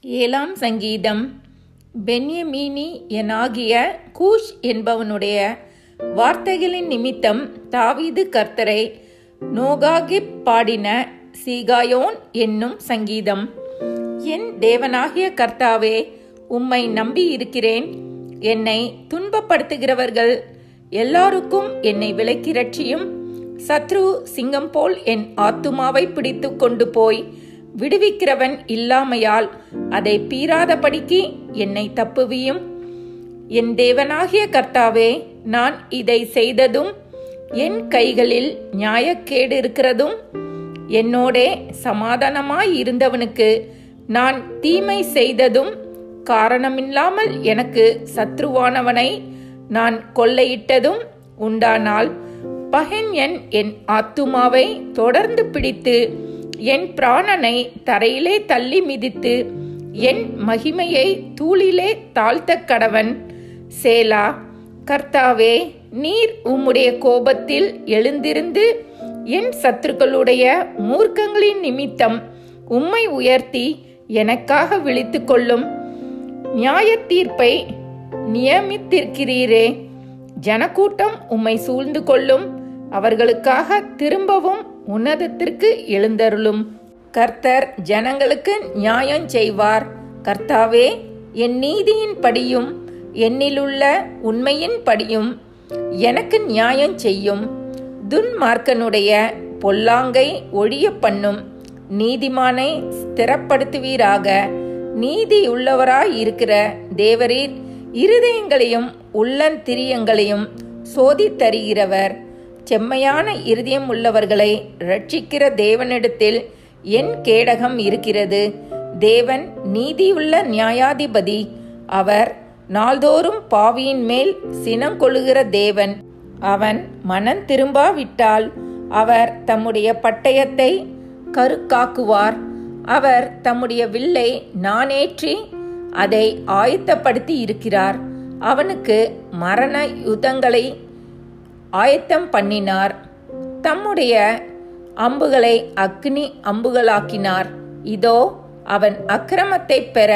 ஏழாம் சங்கீதம் பென்யமீனி எனாகிய கூஷ் என்பவனுடைய வார்த்தைகளின் நிமித்தம் தாவீது கர்த்தரை நோகாகிப் பாடின சீகாயோன் என்னும் சங்கீதம் என் தேவனாகிய கர்த்தாவே உம்மை நம்பி இருக்கிறேன் என்னை துன்பப்படுத்துகிறவர்கள் எல்லாருக்கும் என்னை விலக்கி ரட்சியும் சத்ரு சிங்கம் போல் என் ஆத்துமாவை பிடித்து கொண்டு போய் விடுவிக்கிறவன் இல்லாமையால் அதை பீறாதபடிக்கு என்னை தப்புவியும் என் தேவனாகிய கர்த்தாவே நான் இதை செய்ததும் என் கைகளில் நியாயக்கேடு இருக்கிறதும் என்னோடே சமாதானமாய் இருந்தவனுக்கு நான் தீமை செய்ததும் காரணமில்லாமல் எனக்கு சத்ருவானவனை நான் கொள்ளையிட்டதும் உண்டானால் பகன்யன் என் ஆத்துமாவை தொடர்ந்து பிடித்து என் பிராணனை தரையிலே தள்ளி மிதித்து என் மகிமையை தூளிலே தாழ்த்த கடவன் சேலா கர்த்தாவே நீர் உம்முடைய கோபத்தில் எழுந்திருந்து என் சத்துருக்களுடைய மூர்க்கங்களின் நிமித்தம் உம்மை உயர்த்தி எனக்காக விழித்து கொள்ளும் நியாய தீர்ப்பை நியமித்திருக்கிறீரே ஜனக்கூட்டம் உம்மை சூழ்ந்து கொள்ளும் அவர்களுக்காக திரும்பவும் உன்னதத்திற்கு எழுந்தருளும் கர்த்தர் ஜனங்களுக்கு நியாயம் செய்வார் கர்த்தாவே என் நீதியின் படியும் என்னிலுள்ள உண்மையின் படியும் எனக்கு நியாயம் செய்யும் துன்மார்க்கனுடைய பொல்லாங்கை ஒழிய பண்ணும் நீதிமானை ஸ்திரப்படுத்துவீராக நீதியுள்ளவராய் இருக்கிற தேவரீர் இருதயங்களையும் உள்ளந்திரியங்களையும் சோதித்தருகிறவர் செம்மையான இருதயம் உள்ளவர்களை ரட்சிக்கிற தேவனிடத்தில் என் கேடகம் இருக்கிறது தேவன் நீதியுள்ள நியாயாதிபதி அவர் நாள்தோறும் பாவியின் மேல் சினம் கொள்ளுகிற தேவன் அவன் மனம் திரும்பாவிட்டால் அவர் தம்முடைய பட்டயத்தை கருக்காக்குவார் அவர் தம்முடைய வில்லை நானேற்றி அதை ஆயத்தப்படுத்தி இருக்கிறார் அவனுக்கு மரண யுதங்களை ஆயத்தம் பண்ணினார் தம்முடைய அம்புகளை அக்னி அம்புகளாக்கினார் இதோ அவன் அக்கிரமத்தை பெற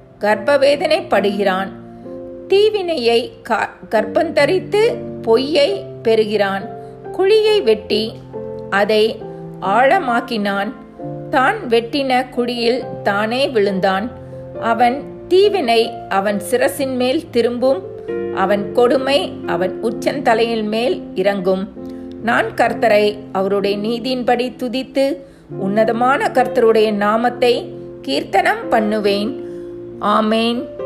கர்ப்பவேதனைப்படுகிறான் தீவினையை கர்ப்பந்தரித்து பொய்யை பெறுகிறான் குழியை வெட்டி அதை ஆழமாக்கினான் தான் வெட்டின குழியில் தானே விழுந்தான் அவன் தீவினை அவன் சிரசின் மேல் திரும்பும் அவன் கொடுமை அவன் உச்சந்தலையின் மேல் இறங்கும் நான் கர்த்தரை அவருடைய நீதியின்படி துதித்து உன்னதமான கர்த்தருடைய நாமத்தை கீர்த்தனம் பண்ணுவேன் ஆமேன்